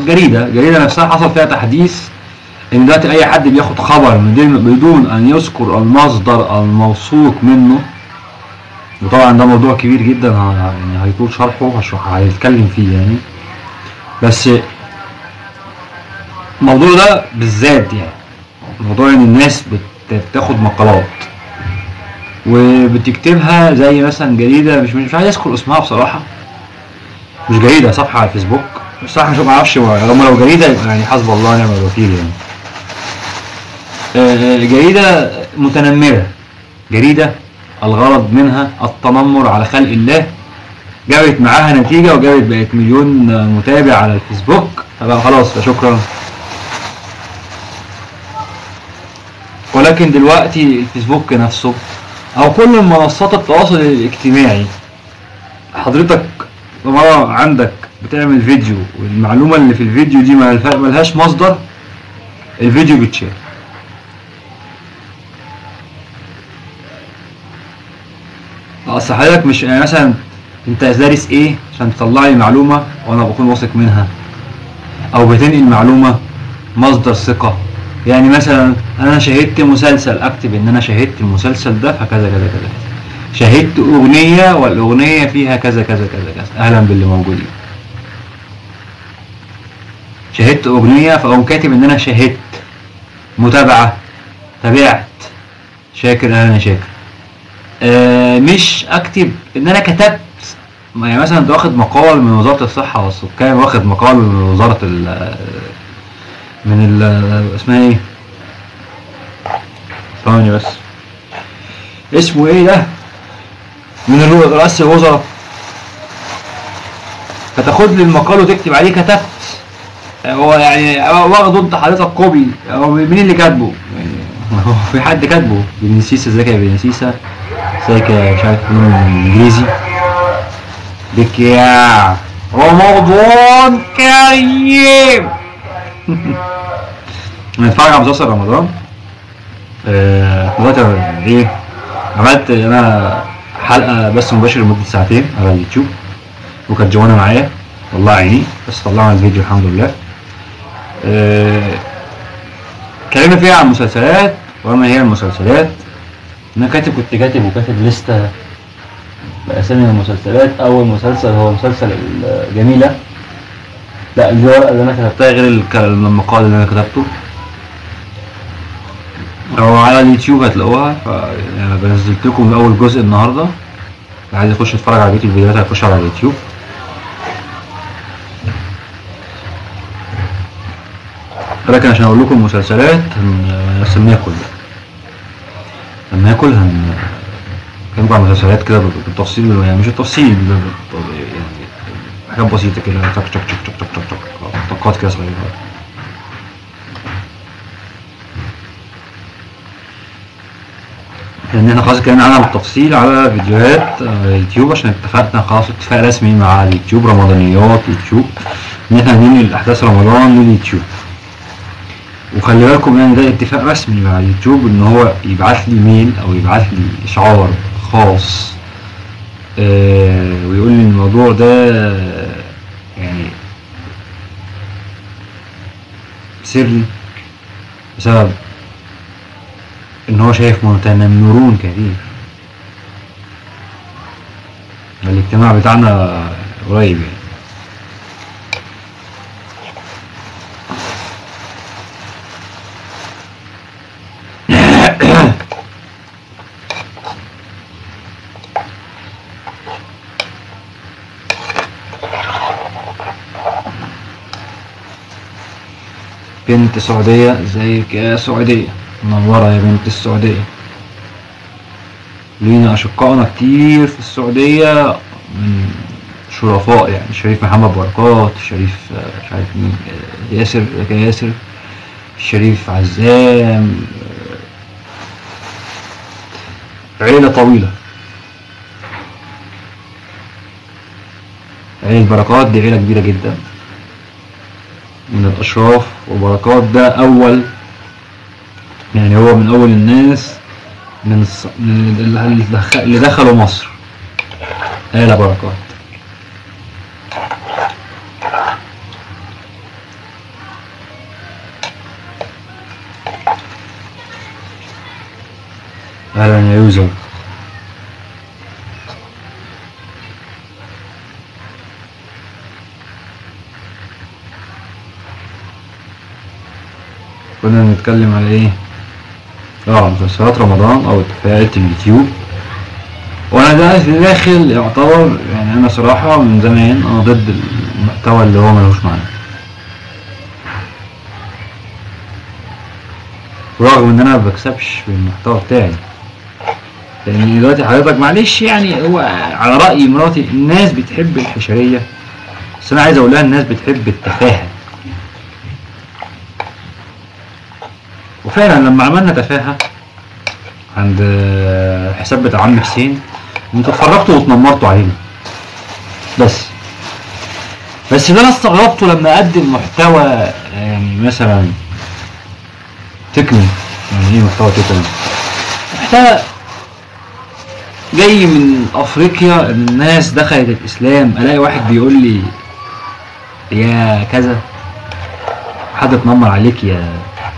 جريده جريده نفسها حصل فيها تحديث ان دلوقتي اي حد بياخد خبر من دون- بدون ان يذكر المصدر الموثوق منه وطبعا ده موضوع كبير جدا ه- يعني هيطول شرحه هشرح هيتكلم فيه يعني بس الموضوع ده بالذات يعني موضوع ان الناس بت- بتاخد مقالات وبتكتبها زي مثلا جريده مش مش عايز اذكر اسمها بصراحه مش جريده صفحه على الفيسبوك بصراحه مش ما اعرفش هم لو جريده يبقى يعني حسب الله ونعم الوكيل يعني آه، جريده متنمره جريده الغرض منها التنمر على خلق الله جابت معاها نتيجه وجابت بقت مليون متابع على الفيسبوك فبقى خلاص شكرا ولكن دلوقتي الفيسبوك نفسه او كل منصات التواصل الاجتماعي حضرتك مرة عندك بتعمل فيديو والمعلومة اللي في الفيديو دي ملها- ملهاش مصدر الفيديو بيتشال اصل حضرتك مش يعني مثلا انت دارس ايه عشان تطلع لي معلومة وانا بكون واثق منها او بتنقل معلومة مصدر ثقة يعني مثلا انا شاهدت مسلسل اكتب ان انا شاهدت المسلسل ده فكذا كذا كذا شاهدت اغنية والاغنية فيها كذا كذا كذا كذا اهلا باللي موجودين شاهدت اغنية فاقوم كاتب ان انا شاهدت متابعة تابعت شاكر اهلا يا شاكر آه مش اكتب ان انا كتبت يعني مثلا ده واخد مقال من وزارة الصحة والسكان واخد مقال من وزارة ال من ال اسمها ايه ثواني بس اسمه ايه ده من الرو- رئاسة الوزراء فتاخد لي المقال وتكتب عليه كتبت هو يعني واخده انت حضرتك كوبي هو مين اللي كاتبه؟ يعني هو في حد كاتبه بنسيسة ازيك يا بنسيسة ازيك يا مش عارف مين الانجليزي بك يا رمضان كريم نتفرج على مسلسل رمضان آه، دلوقتي أنا ايه عملت انا حلقه بس مباشر لمده ساعتين على اليوتيوب وكانت جوانا معايا والله عيني بس طلعنا الفيديو الحمد لله آه، اتكلمنا فيها عن المسلسلات وما هي المسلسلات انا كاتب كنت كاتب وكاتب لستة بأسامي المسلسلات أول مسلسل هو مسلسل الجميلة لا دي ورقة اللي أنا كتبتها غير الك- المقال اللي أنا كتبته أو على اليوتيوب هتلاقوها ف يعني بنزلت لكم أول جزء النهاردة اللي عايز يخش يتفرج على بقية الفيديوهات هيخش على اليوتيوب لكن عشان أقول لكم المسلسلات هن- هنسميها كلها لما ناكل هن نتكلم عن مسلسلات كده بالتفصيل يعني مش التفصيل ب- ب- يعني حاجات بسيطة كده تك تك تك تك تك تك تك طاقات كده صغيرة لان احنا خلاص اتكلمنا عنها بالتفصيل على فيديوهات آه، يوتيوب عشان اتفقنا خلاص اتفاق رسمي مع اليوتيوب رمضانيات يوتيوب ان احنا هننقل احداث رمضان لليوتيوب وخلي بالكم يعني ده اتفاق رسمي مع اليوتيوب ان هو يبعت لي ميل او يبعت لي اشعار خاص آه ويقول لي الموضوع ده آه، يعني سري بسبب ان هو شايف متنمرون كتير الاجتماع بتاعنا قريب يعني بنت سعودية ازيك يا سعودية منورة يا بنت السعودية لينا أشقائنا كتير في السعودية من شرفاء يعني الشريف محمد بركات الشريف آه، مش عارف مين آه، ياسر ازيك يا ياسر الشريف عزام آه، عيلة طويلة عيلة بركات دي عيلة كبيرة جدا من الأشراف وبركات ده أول يعني هو من أول الناس من, الص... من اللي دخ- اللي دخلوا مصر آل بركات اهلا يا يوزر كنا بنتكلم على ايه اه مسلسلات رمضان او اتفاقات اليوتيوب وانا ده داخل يعتبر يعني انا صراحة من زمان انا ضد المحتوى اللي هو ملوش معنى رغم ان انا ما بكسبش بالمحتوى بتاعي لان دلوقتي حضرتك معلش يعني هو على رأي مراتي الناس بتحب الحشرية بس انا عايز اقول لها الناس بتحب التفاهة وفعلا لما عملنا تفاهة عند الحساب بتاع عم حسين انتوا اتفرجتوا واتنمرتوا علينا بس بس ده انا استغربته لما اقدم محتوى يعني مثلا تكني يعني ايه محتوى تكني محتوى جاي من افريقيا ان الناس دخلت الاسلام الاقي واحد بيقول لي يا كذا حد اتنمر عليك يا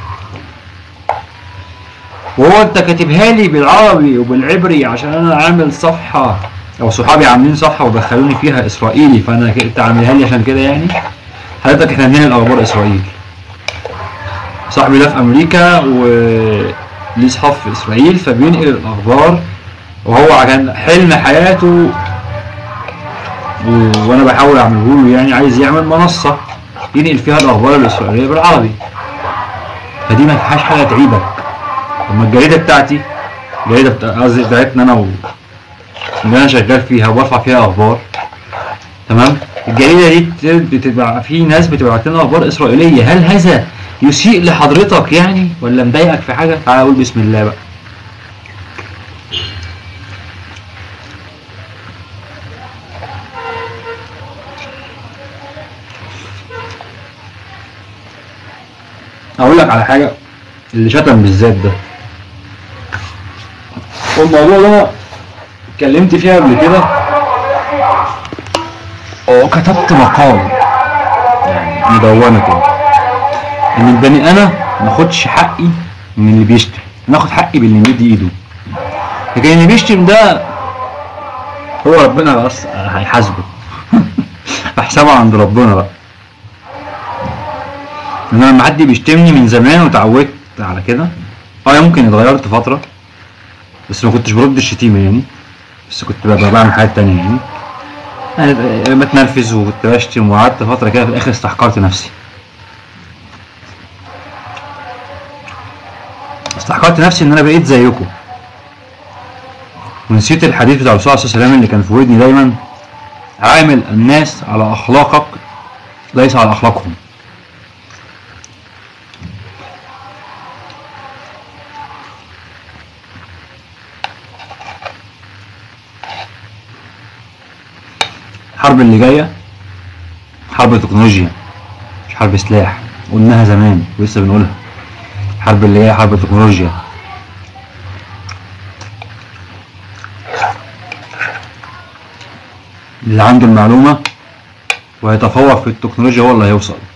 وهو انت كاتبها لي بالعربي وبالعبري عشان انا عامل صفحة او صحابي عاملين صفحة ودخلوني فيها اسرائيلي فانا ك- انت عاملها لي عشان كده يعني حضرتك احنا بننقل اخبار اسرائيل صاحبي ده في امريكا وليه صحاب في اسرائيل فبينقل الاخبار وهو كان حلم حياته و... وانا بحاول اعمله له يعني عايز يعمل منصة ينقل فيها الاخبار الاسرائيلية بالعربي فدي ما فيهاش حاجة تعيبك لما الجريدة بتاعتي الجريدة بتا- قصدي بتاعتنا انا و... اللي انا شغال فيها وبرفع فيها اخبار تمام الجريدة دي بت- بتبقى في ناس بتبعت لنا اخبار اسرائيلية هل هذا يسيء لحضرتك يعني ولا مضايقك في حاجة تعالى اقول بسم الله بقى اقول لك على حاجة اللي شتم بالذات ده والموضوع ده أنا اتكلمت فيها قبل كده وكتبت مقال يعني مدونة كده ان البني انا ما اخدش حقي من اللي بيشتم انا اخد حقي باللي يمد ايده لكن اللي بيشتم ده هو ربنا بس هيحاسبه حسابه عند ربنا بقى ان انا لما حد بيشتمني من زمان وتعودت على كده اه ممكن اتغيرت فترة بس ما كنتش برد الشتيمة يعني بس كنت ببقى بعمل حاجات تانية يعني انا بتنرفز وكنت بشتم وقعدت فترة كده في الاخر استحقرت نفسي استحقرت نفسي ان انا بقيت زيكم ونسيت الحديث بتاع الرسول عليه الصلاه والسلام اللي كان في ودني دايما عامل الناس على اخلاقك ليس على اخلاقهم الحرب اللي جايه حرب تكنولوجيا مش حرب سلاح قلناها زمان ولسه بنقولها الحرب اللي جايه حرب تكنولوجيا اللي عنده المعلومة ويتفوق في التكنولوجيا هو اللي هيوصل